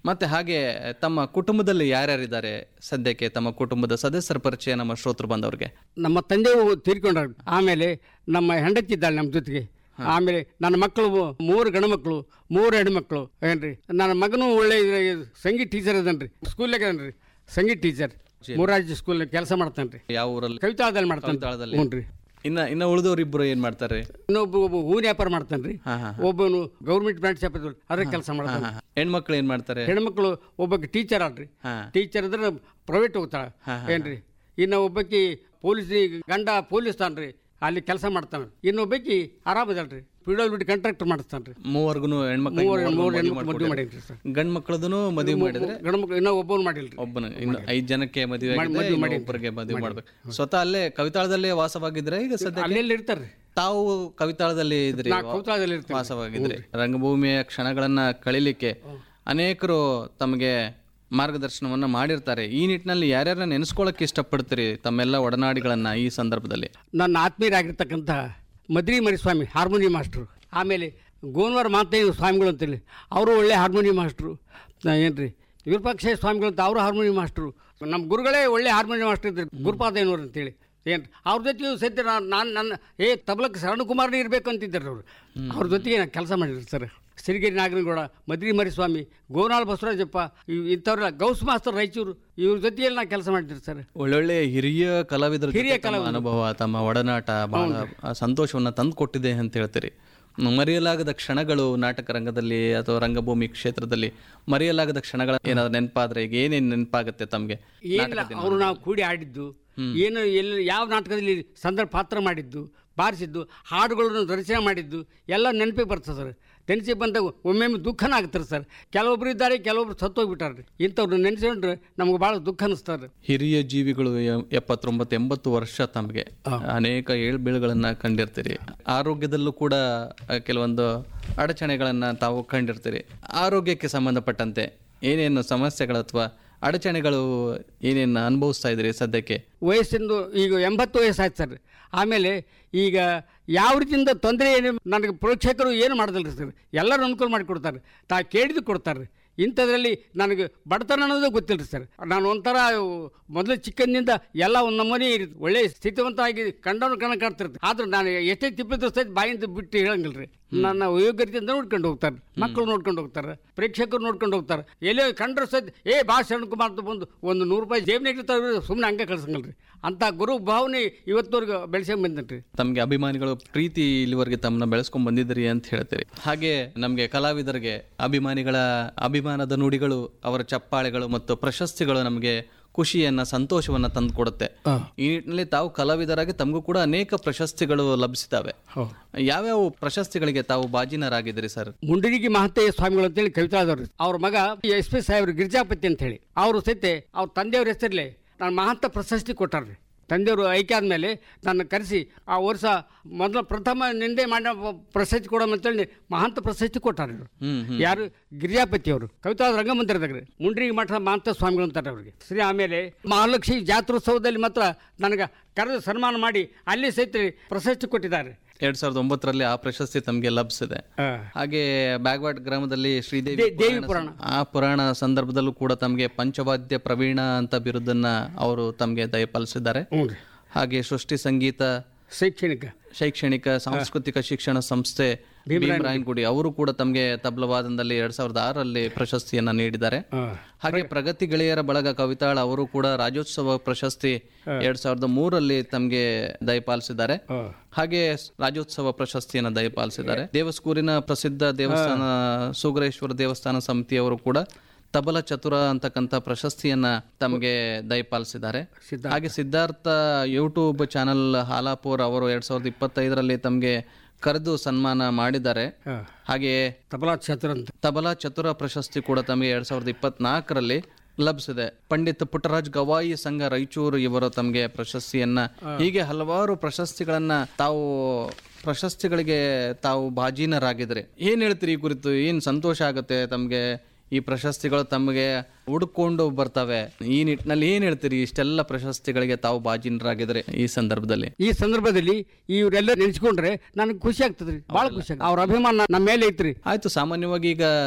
ಮತ್ತೆ ಹಾಗೆ ತಮ್ಮ ಕುಟುಂಬದಲ್ಲಿ ಯಾರ್ಯಾರಿದ್ದಾರೆ ಸದ್ಯಕ್ಕೆ ತಮ್ಮ ಕುಟುಂಬದ ಸದಸ್ಯರ ಪರಿಚಯ ನಮ್ಮ ಶ್ರೋತೃ ಬಂದವ್ರಿಗೆ ನಮ್ಮ ತಂದೆಯು ತೀರ್ಕೊಂಡ್ರು ಆಮೇಲೆ ನಮ್ಮ ಹೆಂಡತಿ ಇದ್ದಾಳೆ ನಮ್ಮ ಜೊತೆಗೆ ಆಮೇಲೆ ನನ್ನ ಮಕ್ಕಳು ಮೂರು ಗಂಡು ಮಕ್ಕಳು ಮೂರು ಹೆಣ್ಮಕ್ಳು ಏನ್ರಿ ನನ್ನ ಮಗನು ಒಳ್ಳೆ ಇದ್- ಸಂಗೀತ ಟೀಚರ್ ಅದನ್ರಿ ಸ್ಕೂಲ್ನಾಗ ಅದನ್ರಿ ಸಂಗೀತ ಟೀಚರ್ ಮೂರಾಜಿ ಸ್ಕೂಲ್ ಕೆಲಸ ಮಾಡ್ತಾನ್ರಿ ಯಾವ ಊರಲ್ಲಿ ಕವಿತಾಳದಲ್ಲಿ ಮಾಡ್ತಾನೆ ಕವಿತಾಳದಲ್ಲಿ? ಹ್ಞೂ ರೀ ಇನ್ನ ಇನ್ನ ಉಳಿದವರಿಬ್ರು ಏನ್ ಮಾಡ್ತಾರೆ ಇನ್ನೊಬ್ಬ ಒಬ್ಬ ಹೂವಿನ ವ್ಯಾಪಾರ ಮಾಡ್ತಾನ್ರಿ ಹಾ, ಹಾ, ಒಬ್ಬನು ಗೌರ್ಮೆಂಟ್ ಬ್ಯಾಂಕ್ ಶಾಪ್ ಅದ್ರ ಕೆಲಸ ಮಾಡ್ತಾನೆ ಹೆಣ್ಮಕ್ಳು ಏನ್ ಮಾಡ್ತಾರೆ ಹೆಣ್ಮಕ್ಳು ಒಬ್ಬಕ್ಕೆ ಟೀಚರ್ ಅಲ್ರಿ ಹಾ. ಟೀಚರ್ ಅಂದ್ರೆ ಪ್ರೈವೇಟ್ ಹೋಗ್ತಾಳ ಏನ್ರಿ ಇನ್ನು ಒಬ್ಬಾಕಿ ಪೊಲೀಸ್ ಗಂಡ ಪೊಲೀಸ್ ತಾನ್ರಿ ಅಲ್ಲಿ ಕೆಲಸ ಮಾಡ್ತಾನ ಇನ್ನೊಬ್ಬಾಕಿ ಆರಾಮದಲ್ರಿ ಪಿ ಡಬ್ಲ್ಯೂ ಬಿಟ್ಟು ಕಾಂಟ್ರಾಕ್ಟರ್ ಮಾಡಿಸ್ತಾನ್ರಿ ಮೂವರ್ಗುನು ಹೆಣ್ಮಕ್ಳು ಮೂವರು ಮೂರು ಹೆಣ್ಮಕ್ಳು ಮದುವೆ ಮಾಡೀನಿ ಸರ್ ಗಂಡ್ ಮಕ್ಳದನು ಮದುವೆ ಮಾಡಿದ್ರೆ ಗಂಡು ಮಕ್ಳು ಇನ್ನೂ ಒಬ್ಬನು ಮಾಡಿಲ್ರಿ ಒಬ್ಬನ ಇನ್ನು ಐದ್ ಜನಕ್ಕೆ ಮದುವೆ ಆಗಿದೆ, ಇನ್ನು ಒಬ್ಬರಿಗೆ ಮದುವೆ ಮಾಡ್ಬೇಕು ಸ್ವತಃ ಅಲ್ಲೇ ಕವಿತಾಳದಲ್ಲೇ ವಾಸವಾಗಿದ್ರೆ ಈಗ ಸದ್ಯ ಅಲ್ಲೆಲ್ಲಿ ಇರ್ತಾರ್ರಿ ತಾವು ಕವಿತಾಳದಲ್ಲಿ ಇದ್ರಿ ನಾ ಕೌತಾಳದಲ್ಲಿ ಇರ್ತೀನಿ ವಾಸವಾಗಿದ್ರಿ ರಂಗಭೂಮಿಯ ಕ್ಷಣಗಳನ್ನ ಕಳಿಲಿಕ್ಕೆ ಅನೇಕರು ತಮಗೆ ಮಾರ್ಗದರ್ಶನವನ್ನ ಮಾಡಿರ್ತಾರೆ ಈ ನಿಟ್ಟಿನಲ್ಲಿ ಯಾರ್ಯಾರ ನೆನೆಸ್ಕೊಳ್ಳಕ್ಕೆ ಇಷ್ಟಪಡ್ತೀರಿ ತಮ್ಮೆಲ್ಲ ಒಡನಾಡಿಗಳನ್ನ ಈ ಸಂದರ್ಭದಲ್ಲಿ ನನ್ನ ಆತ್ಮೀಯರಾಗಿರ್ತಕ್ಕಂಥ ಮದ್ರಿ ಮರಿಸ್ವಾಮಿ ಹಾರ್ಮೋನಿಯಂ ಮಾಸ್ಟ್ರು ಆಮೇಲೆ ಗೋನ್ವಾರ ಮಾತಯ್ಯ ಸ್ವಾಮಿಗಳು ಅಂತೇಳಿ ಅವರು ಒಳ್ಳೆ ಹಾರ್ಮೋನಿಯಂ ಮಾಸ್ಟ್ರು ಏನ್ರಿ ವಿರೂಪಾಕ್ಷ ಸ್ವಾಮಿಗಳು ಅಂತ ಅವರು ಹಾರ್ಮೋನಿಯಂ ಮಾಸ್ಟ್ರು ನಮ್ಮ ಗುರುಗಳೇ ಒಳ್ಳೆ ಹಾರ್ಮೋನಿಯಂ ಮಾಸ್ಟರ್ ಇದ್ರು ಗುರುಪಾದಯ್ಯನವ್ರು ಅಂತೇಳಿ ಏನು ಅವ್ರ ಜೊತೆಗೂ ಸದ್ಯ ನಾನು ನಾನು ನನ್ನ ಏ ತಬಲಕ್ಕೆ ಶರಣಕುಮಾರನೇ ಇರಬೇಕು ಅಂತಿದ್ದಾರೆ ಅವರು ಅವ್ರ ಜೊತೆಗೆ ನಾನು ಕೆಲಸ ಮಾಡಿದ್ರು ಸರ್ ಸಿರಿಗಿರಿ ನಾಗನಗೌಡ ಮದ್ರಿ ಮರಿಸ್ವಾಮಿ ಗೋನಾಳ್ ಬಸವರಾಜಪ್ಪ ಇವ್- ಇಂಥವ್ರೆಲ್ಲ ಗೌಸ್ ಮಾಸ್ತರ್ ರಾಯಚೂರು ಇವ್ರ ಜೊತೆಯಲ್ಲಿ ನಾನು ಕೆಲಸ ಮಾಡಿದ್ರು ಸರ್ ಒಳ್ಳೊಳ್ಳೆ ಹಿರಿಯ ಕಲಾವಿದರ ಜೊತೆ ಹಿರಿಯ ತಮ್ಮ ಅನುಭವ ತಮ್ಮ ಒಡನಾಟ ಬಹಳ ಸಂತೋಷವನ್ನ ತಂದು ಕೊಟ್ಟಿದೆ ಅಂತ ಹೇಳ್ತೀರಿ ಮರೆಯಲಾಗದ ಕ್ಷಣಗಳು ನಾಟಕ ರಂಗದಲ್ಲಿ ಅಥವಾ ರಂಗಭೂಮಿ ಕ್ಷೇತ್ರದಲ್ಲಿ ಮರೆಯಲಾಗದ ಕ್ಷಣಗಳ ಏನಾದ್ರು ನೆನಪಾದ್ರೆ ಈಗ ಏನೇನು ನೆನಪಾಗುತ್ತೆ ತಮ್ಗೆ ಏನಿಲ್ಲ ಅವರು ನಾವು ಕೂಡಿ ಆಡಿದ್ದು ಏನು ಎಲ್ಲಿ ಯಾವ ನಾಟಕದಲ್ಲಿ ಸಂದರ್ಭ ಪಾತ್ರ ಮಾಡಿದ್ದು ಬಾರಿಸಿದ್ದು ಹಾಡುಗಳನ್ನು ರಚನೆ ಮಾಡಿದ್ದು ಎಲ್ಲ ನೆನಪಿಗೆ ಬರ್ತದೆ ಸರ್ ನೆನೆಸಿ ಬಂದಾಗ ಒಮ್ಮೊಮ್ಮೆ ದುಃಖನ ಆಗ್ತಾರೆ ಸರ್ ಕೆಲವೊಬ್ರು ಇದ್ದಾರೆ ಕೆಲವೊಬ್ರು ಸತ್ತೋಗ್ಬಿಟ್ಟಾರ್ರಿ ಇಂಥವ್ರು ನೆನೆಸ್ಕೊಂಡ್ರೆ ನಮ್ಗೆ ಭಾಳ ದುಃಖ ಅನಿಸ್ತಾರೆ ಹಿರಿಯ ಜೀವಿಗಳು ಎ- ಎಪ್ಪತ್ತೊಂಬತ್ತು ಎಂಬತ್ತು ವರ್ಷ ತಮಗೆ ಅನೇಕ ಏಳ್ಬೀಳುಗಳನ್ನ ಕಂಡಿರ್ತೀರಿ ಆರೋಗ್ಯದಲ್ಲೂ ಕೂಡ ಆ, ಕೆಲವೊಂದು ಅಡಚಣೆಗಳನ್ನ ತಾವು ಕಂಡಿರ್ತೀರಿ ಆರೋಗ್ಯಕ್ಕೆ ಸಂಬಂಧಪಟ್ಟಂತೆ ಏನೇನು ಸಮಸ್ಯೆಗಳು ಅಥವಾ ಅಡಚಣೆಗಳು ಏನೇನು ಅನುಭವಿಸ್ತಾ ಇದ್ರಿ ಸದ್ಯಕ್ಕೆ ವಯಸ್ಸಿಂದು ಈಗ ಎಂಬತ್ತು ವಯಸ್ಸಾಯ್ತು ಸರ್ ಆಮೇಲೆ ಈಗ ಯಾವ ರೀತಿಯಿಂದ ತೊಂದರೆ ಏನು ನನಗೆ ಪ್ರೇಕ್ಷಕರು ಏನು ಮಾಡೋದಿಲ್ಲ ಸರ್ ಎಲ್ಲರೂ ಅನುಕೂಲ ಮಾಡಿಕೊಡ್ತಾರೆ ತಾ ಕೇಳಿದ್ದು ಕೊಡ್ತಾರೆ ಇಂಥದ್ರಲ್ಲಿ ನನಗೆ ಬಡತನ ಅನ್ನೋದು ಗೊತ್ತಿಲ್ಲ ಸರ್ ನಾನು ಒಂಥರ ಮೊದಲು ಚಿಕ್ಕಂದಿನಿಂದ ಎಲ್ಲ ಒಂದು ನಮೂನಿ ಒಳ್ಳೆ ಸ್ಥಿತಿವಂತವಾಗಿ ಕಂಡವನು ಕಣ ಕಾಡ್ತಿರ್ತಾರೆ ಆದ್ರೆ ನಾನು ಎಷ್ಟೇ ತಿಪ್ಪಿದ್ರು ಸಹಿತ ಬಾಯಿಂದ ಬಿಟ್ಟು ಹೇಳಂಗಿಲ್ಲ ರೀ ನನ್ನ ಯೋಗ್ಯತೆಯಿಂದ ನೋಡ್ಕೊಂಡು ಹೋಗ್ತಾರೆ ಮಕ್ಕಳು ನೋಡ್ಕೊಂಡು ಹೋಗ್ತಾರೆ ಪ್ರೇಕ್ಷಕರು ನೋಡ್ಕೊಂಡು ಹೋಗ್ತಾರೆ ಎಲ್ಲೇ ಕಂಡ್ರೆ ಸಹಿತ ಏ ಬಾ ಶರಣಕುಮಾರ್ ಅಂತ ಬಂದು ಒಂದು ನೂರು ರೂಪಾಯಿ ಜೇಬ್ನಾಗ ಇರ್ತಾರೆ ಸುಮ್ಮನೆ ಹಂಗೆ ಕಳ್ಸಂಗಿಲ್ಲ ರೀ ಅಂತ ಗುರು ಭಾವನೆ ಇವತ್ತವರೆಗೆ ಬೆಳೆಸ್ಕೊಂಡ್ ಬಂದನ್ರಿ ತಮಗೆ ಅಭಿಮಾನಿಗಳು ಪ್ರೀತಿ ಇಲ್ಲಿವರೆಗೆ ತಮ್ಮನ್ನ ಬೆಳೆಸ್ಕೊಂಡ್ ಬಂದಿದ್ರಿ ಅಂತ ಹೇಳ್ತೀರಿ ಹಾಗೆ ನಮಗೆ ಕಲಾವಿದರಿಗೆ ಅಭಿಮಾನಿಗಳ ಅಭಿಮಾನದ ನುಡಿಗಳು ಅವರ ಚಪ್ಪಾಳೆಗಳು ಮತ್ತು ಪ್ರಶಸ್ತಿಗಳು ನಮಗೆ ಖುಷಿಯನ್ನ ಸಂತೋಷವನ್ನ ತಂದು ಕೊಡುತ್ತೆ ಈ ನಿಟ್ಟಿನಲ್ಲಿ ತಾವು ಕಲಾವಿದರಾಗಿ ತಮಗೂ ಕೂಡ ಅನೇಕ ಪ್ರಶಸ್ತಿಗಳು ಲಭಿಸಿದಾವೆ ಯಾವ್ಯಾವ ಪ್ರಶಸ್ತಿಗಳಿಗೆ ತಾವು ಬಾಜಿನರಾಗಿದ್ದೀರಿ ಸರ್ ಮುಂಡರಿಗಿ ಮಹತ್ತಯ್ಯ ಸ್ವಾಮಿಗಳು ಅಂತೇಳಿ ಕವಿತಾದವ್ರು ಅವ್ರ ಮಗ ಎಸ್ ಪಿ ಸಾಹೇಬ್ರು ಗಿರಿಜಾಪತಿ ಅಂತ ಹೇಳಿ ಅವರು ಸಹಿತ ಅವ್ರ ತಂದೆಯವ್ರ ಹೆಸರಲ್ಲಿ ನಾನು ಮಹಂತ ಪ್ರಶಸ್ತಿ ಕೊಟ್ಟಾರ್ರಿ ತಂದೆಯವರು ಆಯ್ಕೆ ಆದಮೇಲೆ ನನ್ನ ಕರೆಸಿ ಆ ವರ್ಷ ಮೊದಲು ಪ್ರಥಮ ನಿಂದೆ ಮಾಡೋ ಪ್ರಶಸ್ತಿ ಕೊಡೋಣ ಅಂತೇಳಿ ಮಹಂತ ಪ್ರಶಸ್ತಿ ಕೊಟ್ಟಾರ ಇವ್ರು. ಯಾರು ಗಿರಿಜಾಪತಿ ಅವರು ಕವಿತಾ ರಂಗಮಂದಿರದಾಗ ಮುಂಡ್ರಿಗೆ ಮಠ ಮಹಂತ ಸ್ವಾಮಿಗಳು ಅಂತಾರೆ ಅವ್ರಿಗೆ ಸರಿ ಆಮೇಲೆ ಮಹಾಲಕ್ಷ್ಮಿ ಜಾತ್ರೋತ್ಸವದಲ್ಲಿ ಮಾತ್ರ ನನಗೆ ಕರೆದು ಸನ್ಮಾನ ಮಾಡಿ ಅಲ್ಲಿ ಸಹಿತ ಪ್ರಶಸ್ತಿ ಕೊಟ್ಟಿದ್ದಾರೆ ಎರಡ್ ಸಾವಿರದ ಒಂಬತ್ತರಲ್ಲಿ ಆ ಪ್ರಶಸ್ತಿ ತಮಗೆ ಲಭಿಸಿದೆ ಹಾಗೆ ಬ್ಯಾಗ್ವಾಡ್ ಗ್ರಾಮದಲ್ಲಿ ಶ್ರೀದೇವಿ ದೇ- ದೇವಿ ಪುರಾಣ. ಆ ಪುರಾಣ ಸಂದರ್ಭದಲ್ಲೂ ಕೂಡ ತಮಗೆ ಪಂಚವಾದ್ಯ ಪ್ರವೀಣ ಅಂತ ಬಿರುದನ್ನ ಅವರು ತಮಗೆ ದಯಪಾಲಿಸಿದ್ದಾರೆ ಹ್ಞೂ ರೀ ಹಾಗೆ ಸೃಷ್ಟಿ ಸಂಗೀತ ಶೈಕ್ಷಣಿಕ ಶೈಕ್ಷಣಿಕ ಸಾಂಸ್ಕೃತಿಕ ಶಿಕ್ಷಣ ಸಂಸ್ಥೆ ಭೀಮರಾಯನಗುಡಿ ಅವರು ಕೂಡ ತಮಗೆ ತಬ್ಲವಾದನದಲ್ಲಿ ಎರಡ್ ಸಾವಿರದ ಆರರಲ್ಲಿ ಪ್ರಶಸ್ತಿಯನ್ನ ನೀಡಿದ್ದಾರೆ ಹಾಗೆ ಪ್ರಗತಿ ಗೆಳೆಯರ ಬಳಗ ಕವಿತಾಳ ಅವರು ಕೂಡ ರಾಜ್ಯೋತ್ಸವ ಪ್ರಶಸ್ತಿ ಎರಡ್ ಸಾವಿರದ ಮೂರಲ್ಲಿ ತಮಗೆ ದಯಪಾಲಿಸಿದ್ದಾರೆ ಹಾಗೆ ರಾಜ್ಯೋತ್ಸವ ಪ್ರಶಸ್ತಿಯನ್ನ ದಯಪಾಲಿಸಿದ್ದಾರೆ ದೇವಸ್ಕೂರಿನ ಪ್ರಸಿದ್ಧ ದೇವಸ್ಥಾನ ಸುಗ್ರೇಶ್ವರ ದೇವಸ್ಥಾನ ಸಮಿತಿಯವರು ಕೂಡ ತಬಲ ಚತುರ ಅಂತಕ್ಕಂಥ ಪ್ರಶಸ್ತಿಯನ್ನ ತಮಗೆ ದಯಪಾಲಿಸಿದ್ದಾರೆ ಹಾಗೆ ಸಿದ್ಧಾರ್ಥ ಯೂಟ್ಯೂಬ್ ಚಾನಲ್ ಹಾಲಾಪುರ್ ಅವರು ಎರಡ್ ಸಾವಿರದ ಇಪ್ಪತ್ತೈದರಲ್ಲಿ ತಮಗೆ ಕರೆದು ಸನ್ಮಾನ ಮಾಡಿದ್ದಾರೆ ಹಾಗೆ ತಬಲಾ ಛತ್ರ ಅಂತ ತಬಲಾ ಚತುರ ಪ್ರಶಸ್ತಿ ಕೂಡ ತಮಗೆ ಎರಡ್ ಸಾವಿರದ ಇಪ್ಪತ್ನಾಲ್ಕರಲ್ಲಿ ಲಭಿಸಿದೆ ಪಂಡಿತ್ ಪುಟ್ಟರಾಜ್ ಗವಾಯಿ ಸಂಘ ರಾಯಚೂರು ಇವರು ತಮಗೆ ಪ್ರಶಸ್ತಿಯನ್ನ ಹೀಗೆ ಹಲವಾರು ಪ್ರಶಸ್ತಿಗಳನ್ನ ತಾವು ಪ್ರಶಸ್ತಿಗಳಿಗೆ ತಾವು ಭಾಜೀನರಾಗಿದ್ರೆ ಏನ್ ಹೇಳ್ತೀರಿ ಈ ಕುರಿತು ಏನ್ ಸಂತೋಷ ಆಗುತ್ತೆ ತಮಗೆ ಈ ಪ್ರಶಸ್ತಿಗಳು ತಮಗೆ ಹುಡುಕೊಂಡು ಬರ್ತವೆ ಈ ನಿಟ್ಟಿನಲ್ಲಿ ಏನ್ ಹೇಳ್ತೀರಿ ಇಷ್ಟೆಲ್ಲ ಪ್ರಶಸ್ತಿಗಳಿಗೆ ತಾವು ಭಾಜೀನರಾಗಿದ್ರೆ ಈ ಸಂದರ್ಭದಲ್ಲಿ ಈ ಸಂದರ್ಭದಲ್ಲಿ ಇವರೆಲ್ಲ ನೆನೆಸ್ಕೊಂಡ್ರೆ ನನಗೆ ಖುಷಿ ಆಗ್ತದ್ರಿ ಭಾಳ ಖುಷಿ ಆಗ್ತದೆ ಅವ್ರ ಅಭಿಮಾನ ನಮ್ಮ ಮೇಲೆ ಐತ್ರಿ ಆಯ್ತು ಸಾಮಾನ್ಯವಾಗಿ ಈಗ